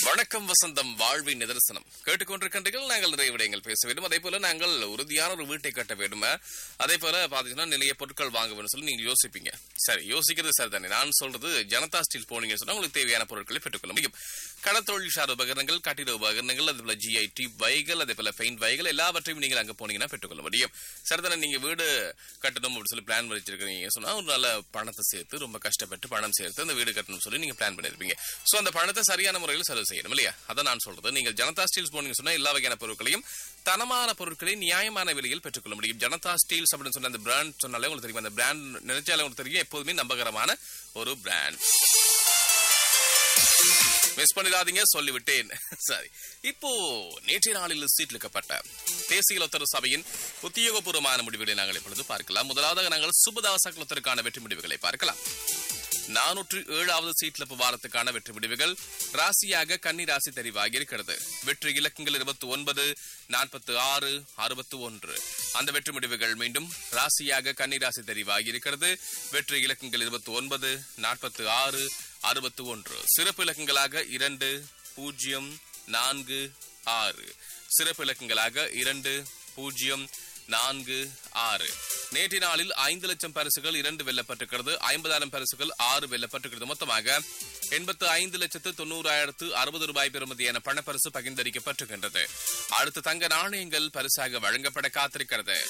வணக்கம் வசந்தம் வாழ்வின் நிதர்சனம் கேட்டுக்கொண்டிருக்கின்றீர்கள் நாங்கள் நிறைய விடயங்கள் பேச வேண்டும் அதே போல நாங்கள் உறுதியான ஒரு வீட்டை கட்ட வேண்டுமா அதே போல பாத்தீங்கன்னா நிறைய பொருட்கள் வாங்க வேண்டும் சொல்லி நீங்க யோசிப்பீங்க சரி யோசிக்கிறது சரிதானே நான் சொல்றது ஜனதா ஸ்டீல் போனீங்கன்னு சொன்னா உங்களுக்கு தேவையான பொருட்களை பெற்றுக்கொள்ள முடியும் கடத்தொழில் சார் உபகரணங்கள் கட்டிட உபகரணங்கள் அதே போல ஜிஐடி வைகள் அதே போல பெயிண்ட் வைகள் எல்லாவற்றையும் நீங்கள் அங்க போனீங்கன்னா பெற்றுக்கொள்ள முடியும் சரிதானே நீங்க வீடு கட்டணும் அப்படின்னு சொல்லி பிளான் வச்சிருக்கீங்க சொன்னா ஒரு நல்ல பணத்தை சேர்த்து ரொம்ப கஷ்டப்பட்டு பணம் சேர்த்து அந்த வீடு கட்டணும் சொல்லி நீங்க பிளான் பண்ணிருப்பீங்க சோ அந்த பணத்தை சரியான முறையில் செலவு செய்யணும் இல்லையா அதான் நான் சொல்றது நீங்கள் ஜனதா ஸ்டீல்ஸ் போனீங்க சொன்னா எல்லா வகையான பொருட்களையும் தரமான பொருட்களை நியாயமான விலையில் பெற்றுக்கொள்ள முடியும் ஜனதா ஸ்டீல்ஸ் அப்படின்னு சொன்ன அந்த பிராண்ட் சொன்னாலே உங்களுக்கு தெரியும் அந்த பிராண்ட் நினைச்சாலே உங்களுக்கு தெரியும் எப்போதுமே நம்பகரமான ஒரு பிராண்ட் மிஸ் பண்ணிடாதீங்க சொல்லிவிட்டேன் சரி இப்போ நேற்றைய நாளில் சீட்லிக்கப்பட்ட தேசிய லொத்தர் சபையின் உத்தியோகபூர்வமான முடிவுகளை நாங்கள் இப்பொழுது பார்க்கலாம் முதலாவதாக நாங்கள் சுபதாச லொத்தருக்கான வெற்றி முடிவுகளை பார்க்கலாம் நானூற்று ஏழாவது சீட்லப்பு வாரத்துக்கான வெற்றி முடிவுகள் ராசியாக கன்னி ராசி தெரிவாகி இருக்கிறது வெற்றி இலக்கங்கள் இருபத்தி ஒன்பது நாற்பத்தி ஆறு அறுபத்தி ஒன்று அந்த வெற்றி முடிவுகள் மீண்டும் ராசியாக கன்னி ராசி தெரிவாகி இருக்கிறது வெற்றி இலக்கங்கள் இருபத்தி ஒன்பது நாற்பத்தி ஆறு அறுபத்தி ஒன்று சிறப்பு இலக்கங்களாக இரண்டு பூஜ்ஜியம் நான்கு ஆறு சிறப்பு இலக்கங்களாக இரண்டு பூஜ்ஜியம் நான்கு ஆறு நேற்றைய நாளில் ஐந்து லட்சம் பரிசுகள் இரண்டு வெல்லப்பட்டிருக்கிறது ஐம்பதாயிரம் பரிசுகள் ஆறு வெல்லப்பட்டிருக்கிறது மொத்தமாக எண்பத்து ஐந்து லட்சத்து தொண்ணூறாயிரத்து அறுபது ரூபாய் பெறுமதியான பணப்பரிசு பகிர்ந்தளிக்கப்பட்டிருக்கின்றது அடுத்து தங்க நாணயங்கள் பரிசாக வழங்கப்பட காத்திருக்கிறது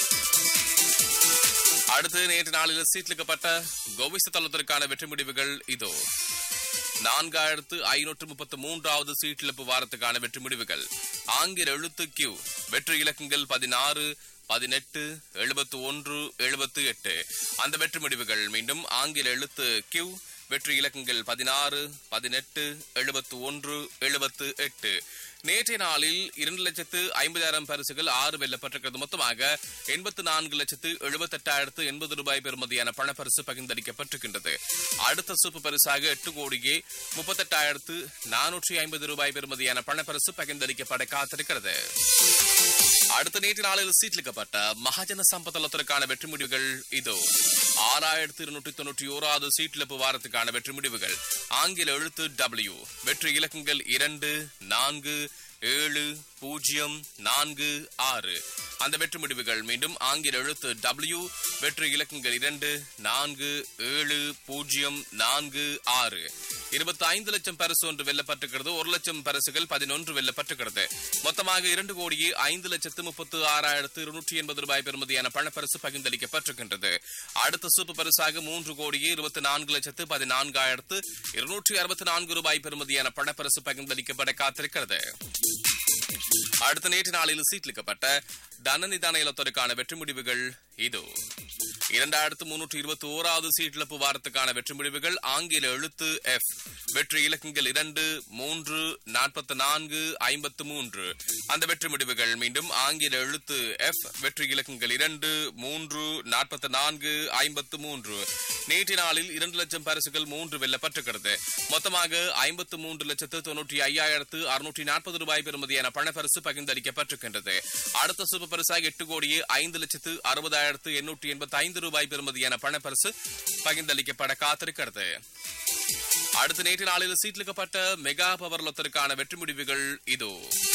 அடுத்து நேற்று நாளில் சீட்லிக்கப்பட்ட கோவிச தளத்திற்கான வெற்றி முடிவுகள் இதோ நான்காயிரத்து ஐநூற்று முப்பத்து மூன்றாவது சீட்டிழப்பு வாரத்துக்கான வெற்றி முடிவுகள் ஆங்கில எழுத்து கியூ வெற்றி இலக்கங்கள் பதினாறு பதினெட்டு எழுபத்து ஒன்று எழுபத்து எட்டு அந்த வெற்றி முடிவுகள் மீண்டும் ஆங்கில எழுத்து கியூ வெற்றி இலக்கங்கள் பதினாறு பதினெட்டு எழுபத்து ஒன்று எழுபத்து எட்டு நேற்றைய நாளில் இரண்டு லட்சத்து ஐம்பதாயிரம் பரிசுகள் ஆறு வெல்லப்பட்டிருக்கிறது மொத்தமாக எண்பத்து நான்கு லட்சத்து எழுபத்தெட்டாயிரத்து எண்பது ரூபாய் பெறுமதியான பணப்பரிசு பகிர்ந்தளிக்கப்பட்டிருக்கின்றது அடுத்த சூப்பு பரிசாக எட்டு கோடியே முப்பத்தெட்டாயிரத்து நானூற்றி ஐம்பது ரூபாய் பெறுமதியான பணப்பரிசு பகிர்ந்தளிக்கப்பட காத்திருக்கிறது அடுத்த நேற்று நாளில் சீட்லிக்கப்பட்ட மகாஜன சம்பத்தலத்திற்கான வெற்றி முடிவுகள் இதோ ஆறாயிரத்து இருநூற்றி தொண்ணூற்றி ஓராவது சீட்டிழப்பு வாரத்துக்கான வெற்றி முடிவுகள் ஆங்கில எழுத்து டபிள்யூ வெற்றி இலக்கங்கள் இரண்டு நான்கு ஏழு பூஜ்ஜியம் நான்கு ஆறு அந்த வெற்றி முடிவுகள் மீண்டும் ஆங்கில எழுத்து டபிள்யூ வெற்றி இலக்கங்கள் இரண்டு நான்கு ஏழு பூஜ்ஜியம் நான்கு ஆறு இருபத்தி ஐந்து லட்சம் பரிசு ஒன்று வெல்லப்பட்டிருக்கிறது ஒரு லட்சம் பரிசுகள் பதினொன்று வெல்லப்பட்டிருக்கிறது மொத்தமாக இரண்டு கோடியே ஐந்து லட்சத்து முப்பத்து ஆறாயிரத்து இருநூற்றி எண்பது ரூபாய் பெறுமதியான பணப்பரிசு பகிர்ந்தளிக்கப்பட்டிருக்கின்றது அடுத்த சூப்பர் பரிசாக மூன்று கோடியே இருபத்தி நான்கு லட்சத்து பதினான்காயிரத்து இருநூற்றி அறுபத்தி நான்கு ரூபாய் பெறுமதியான பணப்பரிசு பகிர்ந்தளிக்கப்பட காத்திருக்கிறது அடுத்த நேற்று நாளில் சீட்லிக்கப்பட்ட தனநிதான இலத்தருக்கான வெற்றி முடிவுகள் இதோ இரண்டாயிரத்து முன்னூற்றி இருபத்தி ஓராவது சீட்டிழப்பு வாரத்துக்கான வெற்றி முடிவுகள் ஆங்கில எழுத்து எஃப் வெற்றி இலக்கங்கள் இரண்டு மூன்று நாற்பத்தி நான்கு ஐம்பத்து மூன்று அந்த வெற்றி முடிவுகள் மீண்டும் ஆங்கில எழுத்து எஃப் வெற்றி இலக்கங்கள் இரண்டு மூன்று நாற்பத்தி நான்கு ஐம்பத்து மூன்று நேற்று நாளில் இரண்டு லட்சம் பரிசுகள் மூன்று வெல்லப்பட்டிருக்கிறது மொத்தமாக ஐம்பத்து மூன்று லட்சத்து தொன்னூற்றி ஐயாயிரத்து அறுநூற்றி நாற்பது ரூபாய் பெறுமதியான பணப்பரிசு பகிர்ந்தளிக்கப்பட்டிருக்கின்றது அடுத்த சூப்பர் பரிசாக எட்டு கோடியே ஐந்து லட்சத்து அறுபதாயிரத்து எண்ணூற்றி எண்பத்தி ஐந்து ரூபாய் பெறுமதியான பணப்பரிசு பகிர்ந்தளிக்கப்பட காத்திருக்கிறது அடுத்த நேற்று நாளில் சீட்லிக்கப்பட்ட மெகா பவர் லொத்தருக்கான வெற்றி முடிவுகள் இதோ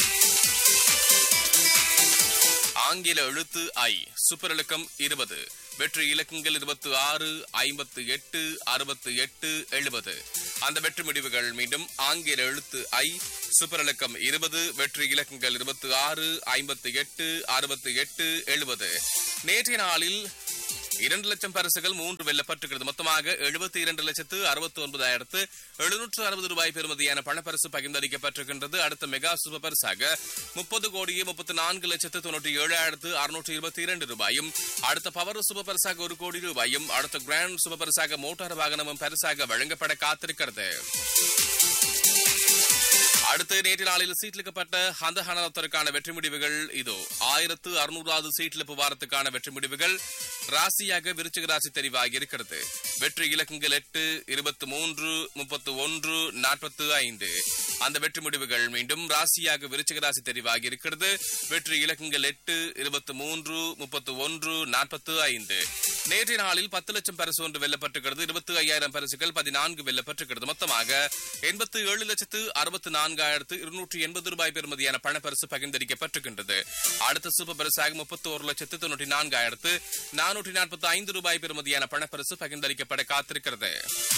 ஆங்கில எழுத்து ஐ சூப்பர் இலக்கம் இருபது வெற்றி இலக்கங்கள் இருபத்தி ஆறு ஐம்பத்து எட்டு அறுபத்து எட்டு எழுபது அந்த வெற்றி முடிவுகள் மீண்டும் ஆங்கில எழுத்து ஐ சூப்பர் இலக்கம் இருபது வெற்றி இலக்கங்கள் இருபத்தி ஆறு ஐம்பத்து எட்டு அறுபத்து எட்டு எழுபது நேற்றைய நாளில் இரண்டு லட்சம் பரிசுகள் மூன்று வெல்லப்பட்டிருக்கிறது மொத்தமாக எழுபத்தி இரண்டு லட்சத்து அறுபத்தி ஒன்பதாயிரத்து எழுநூற்று அறுபது ரூபாய் பெறுமதியான பணப்பரிசு பகிர்ந்தளிக்கப்பட்டிருக்கின்றது அடுத்த மெகா சூப்பர் பரிசாக முப்பது கோடியே முப்பத்தி நான்கு லட்சத்து தொண்ணூற்றி ஏழாயிரத்து அறுநூற்றி இருபத்தி இரண்டு ரூபாயும் அடுத்த பவர் சூப்பர் பரிசாக ஒரு கோடி ரூபாயும் அடுத்த கிராண்ட் சூப்பர் பரிசாக மோட்டார் வாகனமும் பரிசாக வழங்கப்பட காத்திருக்கிறது அடுத்து நேற்று நாளில் சீட்லிக்கப்பட்ட அந்த ஹனத்திற்கான வெற்றி முடிவுகள் இதோ ஆயிரத்து அறுநூறாவது சீட்லிப்பு வாரத்துக்கான வெற்றி முடிவுகள் ராசியாக விருச்சிக ராசி தெரிவாகி இருக்கிறது வெற்றி இலக்கங்கள் எட்டு இருபத்தி மூன்று முப்பத்து ஒன்று நாற்பத்து ஐந்து அந்த வெற்றி முடிவுகள் மீண்டும் ராசியாக விருச்சிக ராசி தெரிவாகி இருக்கிறது வெற்றி இலக்கங்கள் எட்டு இருபத்தி மூன்று முப்பத்து ஒன்று நாற்பத்து ஐந்து நேற்றைய நாளில் பத்து லட்சம் பரிசு ஒன்று வெல்லப்பட்டிருக்கிறது இருபத்தி ஐயாயிரம் பரிசுகள் பதினான்கு வெல்லப்பட்டிருக்கிறது மொத்தமாக எண்பத்து ஏழு லட்சத்து அறுபத்து நான்காயிரத்து இருநூற்றி எண்பது ரூபாய் பெறுமதியான பணப்பரிசு பகிர்ந்தளிக்கப்பட்டிருக்கின்றது அடுத்த சூப்பர் பரிசாக முப்பத்தி ஒரு லட்சத்து தொண்ணூற்றி நான்காயிரத்து நானூற்றி நாற்பத்தி ஐந்து ரூபாய் பெறுமதியான பணப்பரிசு பகிர்ந்தளிக்கப்பட காத்திருக்கிறது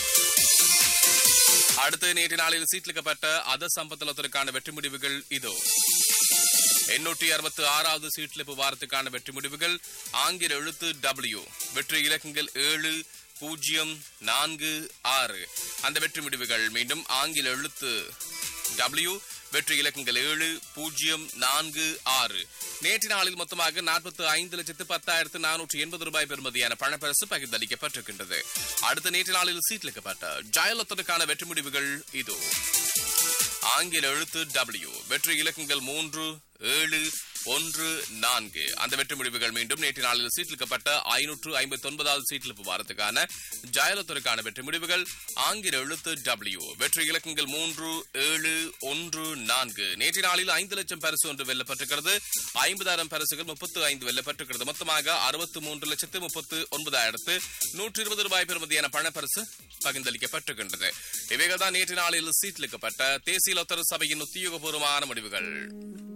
அடுத்து நேற்று நாளில் சீட்லிக்கப்பட்ட அத சம்பத்தலத்திற்கான வெற்றி முடிவுகள் இதோ எண்ணூற்றி அறுபத்தி ஆறாவது சீட்லிப்பு வாரத்துக்கான வெற்றி முடிவுகள் ஆங்கில எழுத்து டபிள்யூ வெற்றி இலக்கங்கள் ஏழு பூஜ்ஜியம் நான்கு ஆறு அந்த வெற்றி முடிவுகள் மீண்டும் ஆங்கில எழுத்து டபிள்யூ வெற்றி இலக்கங்கள் ஏழு பூஜ்ஜியம் நான்கு ஆறு நேற்று நாளில் மொத்தமாக நாற்பத்தி ஐந்து லட்சத்து பத்தாயிரத்து நானூற்றி எண்பது ரூபாய் பெறுமதியான பணப்பரிசு பகிர்ந்தளிக்கப்பட்டிருக்கின்றது அடுத்த நேற்று நாளில் சீட்லிக்கப்பட்ட ஜயலலிதாவுக்கான வெற்றி முடிவுகள் இதோ ஆங்கில எழுத்து டபிள்யூ வெற்றி இலக்கங்கள் மூன்று ஏழு ஒன்று நான்கு அந்த வெற்றி முடிவுகள் மீண்டும் நேற்று நாளில் சீட்டிலிக்கப்பட்ட ஐநூற்று ஐம்பத்தி ஒன்பதாவது சீட்டிலிப்பு வாரத்துக்கான ஜயலலிதாவுக்கான வெற்றி முடிவுகள் ஆங்கில எழுத்து டபிள்யூ வெற்றி இலக்கங்கள் மூன்று ஏழு ஒன்று நான்கு நேற்று நாளில் ஐந்து லட்சம் பரிசு ஒன்று வெல்லப்பட்டிருக்கிறது ஐம்பதாயிரம் பரிசுகள் முப்பத்து ஐந்து வெல்லப்பட்டிருக்கிறது மொத்தமாக அறுபத்து மூன்று லட்சத்து முப்பத்து ஒன்பதாயிரத்து நூற்றி இருபது ரூபாய் பெறுமதியான பணப்பரிசு பகிர்ந்தளிக்கப்பட்டிருக்கின்றது இவைகள் தான் நேற்று நாளில் சீட்டிலிக்கப்பட்ட தேசிய லோத்தர் சபையின் உத்தியோகபூர்வமான முடிவுகள்